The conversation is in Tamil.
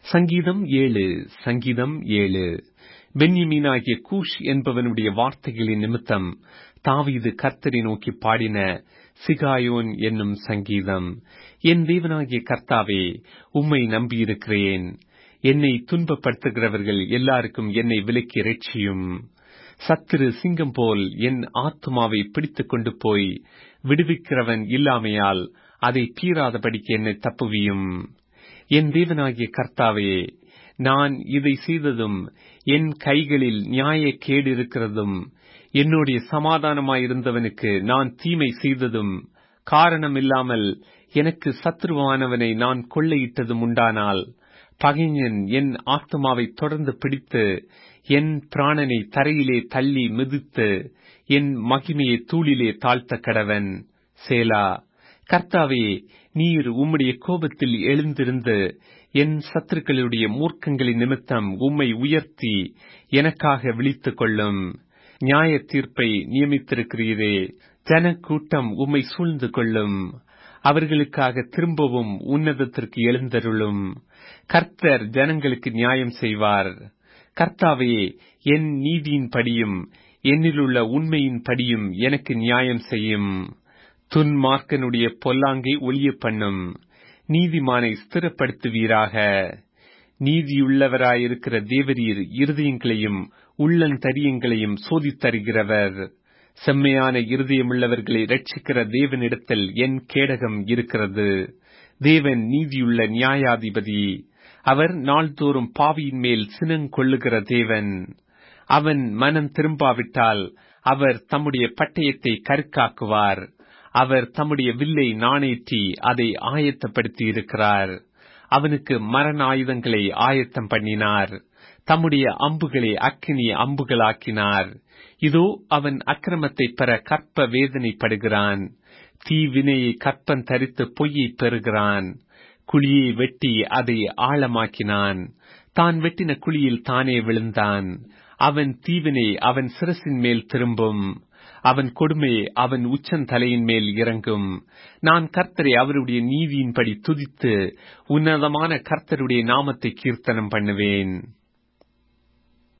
சங்கீதம் ஏழு சங்கீதம் ஏழு பென்யமீனாகிய கூஷ் என்பவனுடைய வார்த்தைகளின் நிமித்தம் தாவீது கர்த்தரை நோக்கி பாடின சிகாயோன் என்னும் சங்கீதம் என் தேவனாகிய கர்த்தாவே உம்மை நம்பியிருக்கிறேன் என்னை துன்பப்படுத்துகிறவர்கள் எல்லாருக்கும் என்னை விலக்கி ரட்சியும் சத்துரு சிங்கம் போல் என் ஆத்மாவை பிடித்துக் கொண்டு போய் விடுவிக்கிறவன் இல்லாமையால் அதை தீராதபடிக்கு என்னை தப்புவியும் என் தேவனாகிய கர்த்தாவே நான் இதை செய்ததும் என் கைகளில் நியாய கேடு இருக்கிறதும் என்னுடைய சமாதானமாயிருந்தவனுக்கு நான் தீமை செய்ததும் காரணமில்லாமல் எனக்கு சத்ருவானவனை நான் கொள்ளையிட்டதும் உண்டானால் பகைஞன் என் ஆத்மாவை தொடர்ந்து பிடித்து என் பிராணனை தரையிலே தள்ளி மிதித்து என் மகிமையை தூளிலே தாழ்த்த கடவன் சேலா கர்த்தாவே நீர் உம்முடைய கோபத்தில் எழுந்திருந்து என் சத்துருக்களுடைய மூர்க்கங்களின் நிமித்தம் உம்மை உயர்த்தி எனக்காக விழித்துக் கொள்ளும் நியாய தீர்ப்பை நியமித்திருக்கிறீரே ஜன கூட்டம் உம்மை சூழ்ந்து கொள்ளும் அவர்களுக்காக திரும்பவும் உன்னதத்திற்கு எழுந்தருளும் கர்த்தர் ஜனங்களுக்கு நியாயம் செய்வார் கர்த்தாவே என் நீதியின் படியும் என்னிலுள்ள உண்மையின் படியும் எனக்கு நியாயம் செய்யும் துன்மார்க்கனுடைய பொல்லாங்கை ஒளிய பண்ணும் நீதிமானை ஸ்திரப்படுத்துவீராக நீதியுள்ளவராயிருக்கிற தேவரீர் இருதயங்களையும் உள்ளந்தரியங்களையும் சோதித்தருகிறவர் செம்மையான இருதயமுள்ளவர்களை ரட்சிக்கிற தேவனிடத்தில் என் கேடகம் இருக்கிறது தேவன் நீதியுள்ள நியாயாதிபதி அவர் நாள்தோறும் பாவியின் மேல் சினங்கொள்ளுகிற தேவன் அவன் மனம் திரும்பாவிட்டால் அவர் தம்முடைய பட்டயத்தை கருக்காக்குவார் அவர் தம்முடைய வில்லை நாணேற்றி அதை ஆயத்தப்படுத்தி இருக்கிறார் அவனுக்கு மரண ஆயுதங்களை ஆயத்தம் பண்ணினார் தம்முடைய அம்புகளை அக்கினி அம்புகளாக்கினார் இதோ அவன் அக்கிரமத்தை பெற கற்ப வேதனைப்படுகிறான் தீவினையை கற்பன் தரித்து பொய்யை பெறுகிறான் குழியை வெட்டி அதை ஆழமாக்கினான் தான் வெட்டின குழியில் தானே விழுந்தான் அவன் தீவினை அவன் சிரசின் மேல் திரும்பும் அவன் கொடுமை அவன் உச்சந்தலையின் மேல் இறங்கும் நான் கர்த்தரை அவருடைய நீதியின்படி துதித்து உன்னதமான கர்த்தருடைய நாமத்தை கீர்த்தனம் பண்ணுவேன்